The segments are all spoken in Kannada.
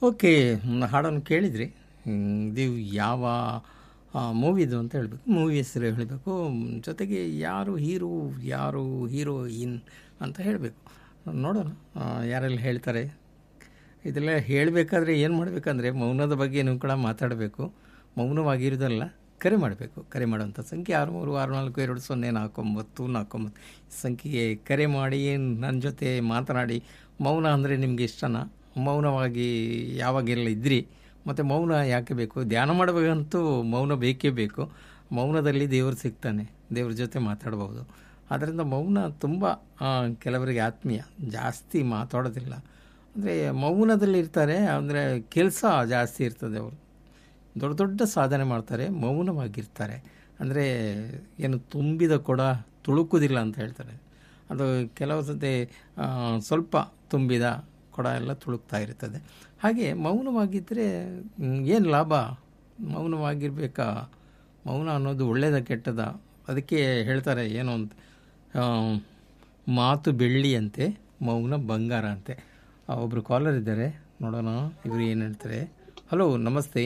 ಓಕೆ ಮ್, ಹಾಡನ್ನು ಕೇಳಿದ್ರಿ ಹ್ಮ್, ಇದು ಯಾವ ಮೂವಿದು ಅಂತ ಹೇಳಬೇಕು ಮೂವಿ ಹೆಸರು ಹೇಳಬೇಕು ಜೊತೆಗೆ ಯಾರು ಹೀರೋ ಯಾರು ಹೀರೋಯಿನ್ ಅಂತ ಹೇಳಬೇಕು ನೋಡೋಣ ಆ, ಯಾರೆಲ್ಲ ಹೇಳ್ತಾರೆ ಇದೆಲ್ಲ ಹೇಳಬೇಕಾದ್ರೆ ಏನು ಮಾಡಬೇಕಂದ್ರೆ ಮೌನದ ಬಗ್ಗೆ ನೀವು ಕೂಡ ಮಾತಾಡಬೇಕು ಮೌನವಾಗಿರೋದಲ್ಲ ಕರೆ ಮಾಡಬೇಕು ಕರೆ ಮಾಡುವಂಥ ಸಂಖ್ಯೆ ಆರು ಮೂರು ಆರು ನಾಲ್ಕು ಎರಡು ಸೊನ್ನೆ ನಾಲ್ಕು ಒಂಬತ್ತು ನಾಲ್ಕು ಒಂಬತ್ತು ಈ ಸಂಖ್ಯೆಗೆ ಕರೆ ಮಾಡಿ ನನ್ನ ಜೊತೆ ಮಾತನಾಡಿ ಮೌನ ಅಂದರೆ ನಿಮಗೆ ಇಷ್ಟನಾ ಮೌನವಾಗಿ ಯಾವಾಗೆಲ್ಲ ಇದ್ರಿ ಮತ್ತು ಮೌನ ಯಾಕೆ ಬೇಕು ಧ್ಯಾನ ಮಾಡಬೇಕಂತೂ ಮೌನ ಬೇಕೇ ಬೇಕು ಮೌನದಲ್ಲಿ ದೇವರು ಸಿಗ್ತಾನೆ ದೇವ್ರ ಜೊತೆ ಮಾತಾಡ್ಬೋದು ಆದ್ದರಿಂದ ಮೌನ ತುಂಬ ಆ, ಕೆಲವರಿಗೆ ಆತ್ಮೀಯ ಜಾಸ್ತಿ ಮಾತಾಡೋದಿಲ್ಲ ಅಂದರೆ ಮೌನದಲ್ಲಿ ಇರ್ತಾರೆ ಅಂದರೆ ಕೆಲಸ ಜಾಸ್ತಿ ಇರ್ತದೆ ಅವರು ದೊಡ್ಡ ದೊಡ್ಡ ಸಾಧನೆ ಮಾಡ್ತಾರೆ ಮೌನವಾಗಿರ್ತಾರೆ ಅಂದರೆ ಏನು ತುಂಬಿದ ಕೊಡ ತುಳುಕುವುದಿಲ್ಲ ಅಂತ ಹೇಳ್ತಾರೆ ಅದು ಕೆಲವು ಸತಿ ಆ, ಸ್ವಲ್ಪ ತುಂಬಿದ ಕೊಡ ಎಲ್ಲ ತುಳುಕ್ತಾ ಇರ್ತದೆ ಹಾಗೆ ಮೌನವಾಗಿದ್ದರೆ ಏನು ಲಾಭ ಮೌನವಾಗಿರ್ಬೇಕಾ ಮೌನ ಅನ್ನೋದು ಒಳ್ಳೆಯದ ಕೆಟ್ಟದ ಅದಕ್ಕೆ ಹೇಳ್ತಾರೆ ಏನು ಅಂತ ಆ, ಮಾತು ಬೆಳ್ಳಿಯಂತೆ ಮೌನ ಬಂಗಾರ ಅಂತೆ ಆ, ಒಬ್ರು ಕಾಲರ್ ಇದ್ದಾರೆ ನೋಡೋಣ ಇವರು ಏನು ಹೇಳ್ತಾರೆ ಹಲೋ ನಮಸ್ತೆ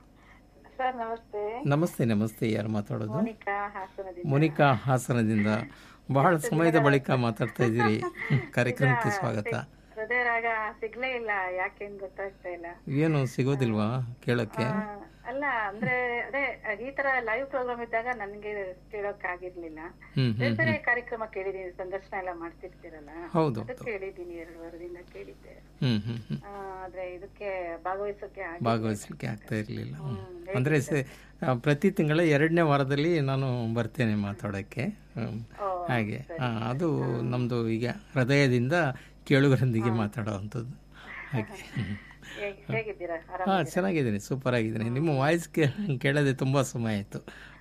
ಸರ್ ನಮಸ್ತೆ ನಮಸ್ತೆ ನಮಸ್ತೆ ಯಾರು ಮಾತಾಡೋದು ಮೋನಿಕಾ ಹಾಸನದಿಂದ ಮೋನಿಕಾ ಹಾಸನದಿಂದ ಬಹಳ ಸಮಯದ ಬಳಿಕ ಮಾತಾಡ್ತಾ ಇದ್ದೀರಿ ಕಾರ್ಯಕ್ರಮಕ್ಕೆ ಸ್ವಾಗತ ಹೃದಯ ರಾಗ ಸಿಗ್ಲೇ ಇಲ್ಲ ಯಾಕೆನ್ ಗೊತ್ತಾಗ್ತಾ ಇಲ್ಲ ಏನು ಸಿಗೋದಿಲ್ವಾ ಕೇಳೋಕ್ಕೆ ಆ, ಅಲ್ಲ ಅಂದ್ರೆ ಅದೇ ಈ ತರ ಲೈವ್ ಪ್ರೋಗ್ರಾಮ್ ಇದ್ದಾಗ ನನ್ಗೆ ಕೇಳೋಕ್ ಆಗಿರ್ಲಿಲ್ಲ ಹ್ಮ್ ಬೇರೆ ಬೇರೆ ಕಾರ್ಯಕ್ರಮ ಕೇಳಿದೀನಿ ಸಂದರ್ಶನ ಎಲ್ಲ ಮಾಡ್ತಿರ್ತೀರಲ್ಲ ಹೌದು ಅದು ಕೇಳಿದೀನಿ ಎರಡು ವಾರದಿಂದ ಕೇಳಿದ್ದೆ ಹ್ಮ್ ಹ್ಮ್ ಹ್ಮ್ ಆ, ಆದ್ರೆ ಇದಕ್ಕೆ ಭಾಗವಹಿಸೋಕೆ ಆಗಿ ಭಾಗವಹಿಸಲಿಕ್ಕೆ ಆಗ್ತಾ ಇರಲಿಲ್ಲ ಅಂದರೆ ಸ- ಆ, ಪ್ರತಿ ತಿಂಗಳ ಎರಡನೇ ವಾರದಲ್ಲಿ ನಾನು ಬರ್ತೇನೆ ಮಾತಾಡೋಕ್ಕೆ ಹ್ಮ್. ಓ, ಹಾಗೆ ಆ, ಅದು ನಮ್ಮದು ಈಗ ಹೃದಯದಿಂದ ಕೇಳುಗರೊಂದಿಗೆ ಮಾತಾಡೋವಂಥದ್ದು ಹಾಗೆ ಹ್ಮ್. ಹೇಗ್- ಹೇಗಿದ್ದೀರಾ ಆರಾಮ ಹಾಂ ಚೆನ್ನಾಗಿದ್ದೀನಿ ಸೂಪರ್ ಆಗಿದ್ದೀನಿ ನಿಮ್ಮ ವಾಯ್ಸ್ ಕೇಳದೆ ತುಂಬ ಸಮಯ ಆಯಿತು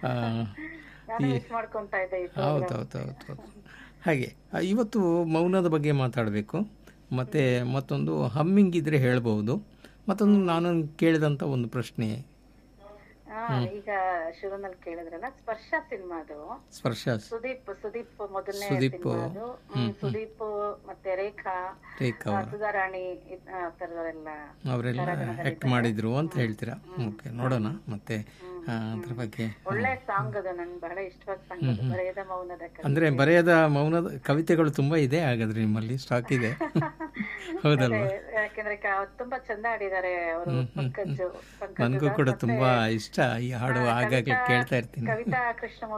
ನಾನು ಮಿಸ್ ಮಾಡ್ಕೊಂತಾ ಇದ್ದೆ ಈ ಹೌದು ಹೌದು ಹೌದು ಹೌದು ಹಾಗೆ ಆ, ಇವತ್ತು ಮೌನದ ಬಗ್ಗೆ ಮಾತಾಡಬೇಕು ಮತ್ತು ಮತ್ತೊಂದು ಹಮ್ಮಿಂಗ್ ಇದ್ರೆ ಹೇಳ್ಬೋದು ಮತ್ತೊಂದು ನಾನು ಕೇಳಿದಂಥ ಒಂದು ಪ್ರಶ್ನೆ ಹಾ ಈಗ ಶುರುನಲ್ಲಿ ಕೇಳಿದ್ರಲ್ಲ ಸ್ಪರ್ಶ ಸಿನಿಮಾದು ಸ್ಪರ್ಶ ಸುದೀಪ್ ಸುದೀಪ್ ಮೊದಲನೇ ಸುದೀಪ್, ಸಿನಿಮಾದು ಹ್ಮ್, ಸುದೀಪ್ ಮತ್ತೆ ರೇಖಾ ರೇಖಾ ಆ, ಸುಧಾರಾಣಿ ಇದ್- ಆ ಥರದವರೆಲ್ಲ ಅವರೆಲ್ಲ ಆ್ಯಕ್ಟ್ ಮಾಡಿದ್ರು ಅಂತ ಹೇಳ್ತೀರಾ ಓಕೆ ನೋಡೋಣ ಮತ್ತೆ ಆ, ಅದ್ರ ಬಗ್ಗೆ ಒಳ್ಳೆ ಸಾಂಗ್ ಅದು ನಂಗೆ ಬಹಳ ಇಷ್ಟವಾದ ಸಾಂಗ್ ಅದು ಬರೆಯದ ಮೌನದ ಕವಿ ಅಂದರೆ ಬರೆಯದ ಮೌನದ ಕವಿತೆಗಳು ತುಂಬ ಇದೆ ಹಾಗಾದ್ರೆ ನಿಮ್ಮಲ್ಲಿ ಸ್ಟಾಕ್ ಇದೆ ಹೌದಲ್ವಾ ಯಾಕೆಂದ್ರೆ ಕ- ತುಂಬಾ ಚಂದ ಆಡಿದ್ದಾರೆ ಅವರು ಪಂಕಜ್ ಪಂಕಜ್ ನನಗೂ ಕೂಡ ತುಂಬ ಇಷ್ಟ ಈ ಹಾಡು ಆಗಾಗಲೇ ಕೇಳ್ತಾ ಇರ್ತೀನಿ ಕವಿತಾ ಕೃಷ್ಣಮೂರ್ತಿ